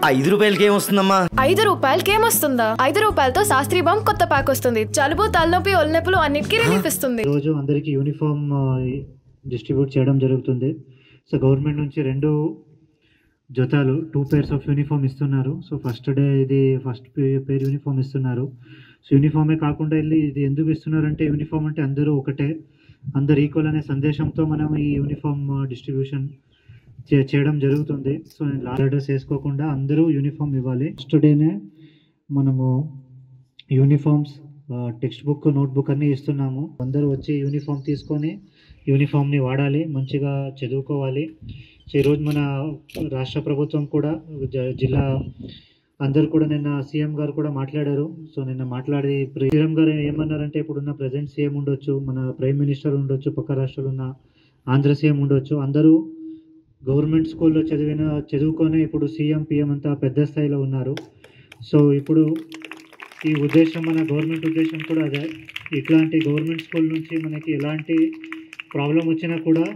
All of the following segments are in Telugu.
ఐదు రూపాయలకి ఏమొస్తుందమ్మా ఐదు రూపాయలకి ఏమొస్తుందా ఐదు రూపాయలతో శాస్త్రీ బామ్ కొత్త ప్యాక్ వస్తుంది జలుబు తలనొప్పి ఒళ్ళనొప్పులు అన్నిటికీ రిలీఫ్ ఇస్తుంది రోజు అందరికీ యూనిఫామ్ డిస్ట్రిబ్యూట్ చేయడం జరుగుతుంది సో గవర్నమెంట్ నుంచి రెండు జతాలు టూ పేర్స్ ఆఫ్ యూనిఫామ్ ఇస్తున్నారు సో ఫస్ట్ డే ఇది ఫస్ట్ పేర్ యూనిఫామ్ ఇస్తున్నారు సో యూనిఫామే కాకుండా వెళ్ళి ఇది ఎందుకు ఇస్తున్నారంటే యూనిఫామ్ అంటే అందరూ ఒకటే అందరు ఈక్వల్ అనే సందేశంతో మనం ఈ యూనిఫామ్ డిస్ట్రిబ్యూషన్ చే చేయడం జరుగుతుంది సో లాస్ట్ అడ్రస్ వేసుకోకుండా అందరూ యూనిఫామ్ ఇవ్వాలి ఫస్ట్ డేనే మనము యూనిఫామ్స్ టెక్స్ట్ బుక్ నోట్బుక్ అన్నీ ఇస్తున్నాము అందరూ వచ్చి యూనిఫామ్ తీసుకొని యూనిఫామ్ని వాడాలి మంచిగా చదువుకోవాలి సో ఈరోజు మన రాష్ట్ర ప్రభుత్వం కూడా జ- జిల్లా అందరు కూడా నిన్న సీఎం గారు కూడా మాట్లాడారు సో నిన్న మాట్లాడి ఇప్పుడు సీఎం గారు ఏమన్నారంటే ఇప్పుడున్న ప్రజెంట్ సీఎం ఉండొచ్చు మన ప్రైమ్ మినిస్టర్ ఉండొచ్చు పక్క రాష్ట్రాలు ఉన్న ఆంధ్ర సీఎం ఉండొచ్చు అందరూ గవర్నమెంట్ స్కూల్లో చదివిన చదువుకొని ఇప్పుడు సీఎం పిఎం అంతా పెద్ద స్థాయిలో ఉన్నారు సో ఇప్పుడు ఈ ఉద్దేశం మన గవర్నమెంట్ ఉద్దేశం కూడా అదే ఇట్లాంటి గవర్నమెంట్ స్కూల్ నుంచి మనకి ఎలాంటి ప్రాబ్లం వచ్చినా కూడా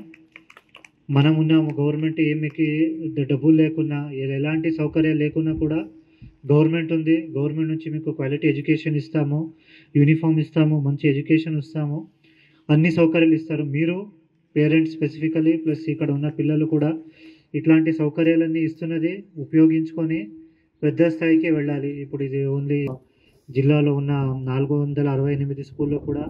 మనం ఉన్నాము గవర్నమెంట్ ఏమికి డబ్బులు లేకున్నా ఏ- ఎలాంటి సౌకర్యాలు లేకున్నా కూడా గవర్నమెంట్ ఉంది గవర్నమెంట్ నుంచి మీకు క్వాలిటీ ఎడ్యుకేషన్ ఇస్తాము యూనిఫామ్ ఇస్తాము మంచి ఎడ్యుకేషన్ ఇస్తాము అన్ని సౌకర్యాలు ఇస్తారు మీరు పేరెంట్స్ స్పెసిఫికలీ ప్లస్ ఇక్కడ ఉన్న పిల్లలు కూడా ఇట్లాంటి సౌకర్యాలన్నీ ఇస్తున్నది ఉపయోగించుకొని పెద్ద స్థాయికి వెళ్ళాలి ఇప్పుడు ఇది ఓన్లీ జిల్లాలో ఉన్న నాలుగు వందల అరవై ఎనిమిది స్కూల్లో కూడా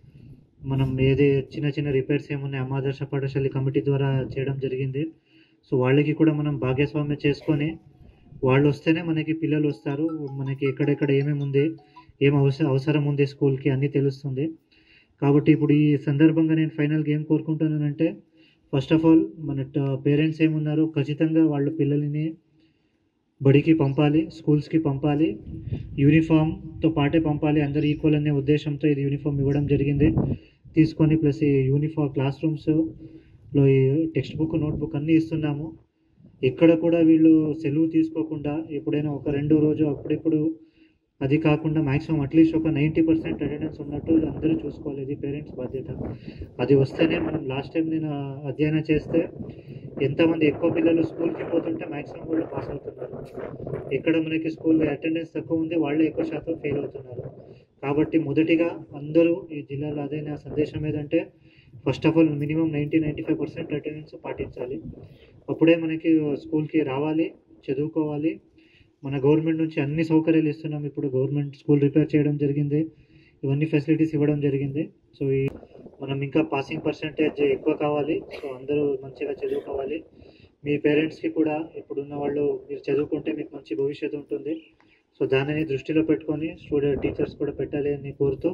మనం ఏది చిన్న చిన్న రిపేర్స్ ఏమున్నాయి అమాదర్శ పాఠశాల కమిటీ ద్వారా చేయడం జరిగింది సో వాళ్ళకి కూడా మనం భాగస్వామ్యం చేసుకొని వాళ్ళు వస్తేనే మనకి పిల్లలు వస్తారు మనకి ఎక్కడెక్కడ ఏమేమి ఉంది ఏం అవసరం అవసరం ఉంది స్కూల్కి అన్నీ తెలుస్తుంది కాబట్టి ఇప్పుడు ఈ సందర్భంగా నేను ఫైనల్గా ఏం కోరుకుంటున్నానంటే ఫస్ట్ ఆఫ్ ఆల్ మన పేరెంట్స్ ఏమున్నారు ఖచ్చితంగా వాళ్ళ పిల్లల్ని బడికి పంపాలి స్కూల్స్కి పంపాలి యూనిఫామ్తో పాటే పంపాలి అందరు ఈక్వల్ అనే ఉద్దేశంతో ఇది యూనిఫామ్ ఇవ్వడం జరిగింది తీసుకొని ప్లస్ ఈ యూనిఫామ్ క్లాస్ రూమ్స్లో ఈ టెక్స్ట్ బుక్ నోట్బుక్ అన్నీ ఇస్తున్నాము ఎక్కడ కూడా వీళ్ళు సెలవు తీసుకోకుండా ఎప్పుడైనా ఒక రెండు రోజు అప్పుడెప్పుడు అది కాకుండా మ్యాక్సిమం అట్లీస్ట్ ఒక నైంటీ పర్సెంట్ అటెండెన్స్ ఉన్నట్టు అందరూ చూసుకోవాలి ఇది పేరెంట్స్ బాధ్యత అది వస్తేనే మనం లాస్ట్ టైం నేను అధ్యయనం చేస్తే ఎంతమంది ఎక్కువ పిల్లలు స్కూల్కి పోతుంటే మ్యాక్సిమం వాళ్ళు పాస్ అవుతున్నారు ఎక్కడ మనకి స్కూల్లో అటెండెన్స్ తక్కువ ఉంది వాళ్ళే ఎక్కువ శాతం ఫెయిల్ అవుతున్నారు కాబట్టి మొదటిగా అందరూ ఈ జిల్లాలో అదే నా సందేశం ఏదంటే first of all minimum ninety ninety five percent attendance పాటించాలి అప్పుడే మనకి స్కూల్కి రావాలి చదువుకోవాలి మన గవర్నమెంట్ నుంచి అన్ని సౌకర్యాలు ఇస్తున్నాం ఇప్పుడు గవర్నమెంట్ స్కూల్ రిపేర్ చేయడం జరిగింది ఇవన్నీ ఫెసిలిటీస్ ఇవ్వడం జరిగింది సో ఈ మనం ఇంకా పాసింగ్ పర్సంటేజ్ ఎక్కువ కావాలి సో అందరూ మంచిగా చదువుకోవాలి మీ పేరెంట్స్కి కూడా ఇప్పుడున్న వాళ్ళు మీరు చదువుకుంటే మీకు మంచి భవిష్యత్తు ఉంటుంది సో దానిని దృష్టిలో పెట్టుకొని స్టూడెంట్ టీచర్స్ కూడా పెట్టాలి అని కోరుతూ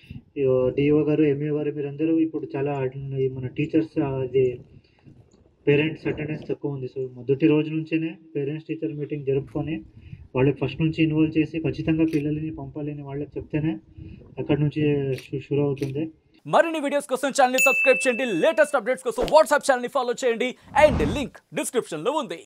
డిఓ గారు ఎంఈఓ గారు మీరందరూ ఇప్పుడు చాలా ఈ మన టీచర్స్ అది పేరెంట్స్ అటెండెన్స్ తక్కువ ఉంది సో మొదటి రోజు నుంచేనే పేరెంట్స్ టీచర్ మీటింగ్ జరుపుకొని వాళ్ళకి ఫస్ట్ నుంచి ఇన్వాల్వ్ చేసి ఖచ్చితంగా పిల్లల్ని పంపాలి అని వాళ్ళకి చెప్తేనే అక్కడ నుంచి షు- షురు అవుతుంది మరిన్ని వీడియోస్ కోసం ఛానల్ సబ్స్క్రైబ్ చేయండి లేటెస్ట్ అప్డేట్స్ కోసం వాట్సాప్ ఛానల్ ఫాలో చేయండి అండ్ లింక్ డిస్క్రిప్షన్ లో ఉంది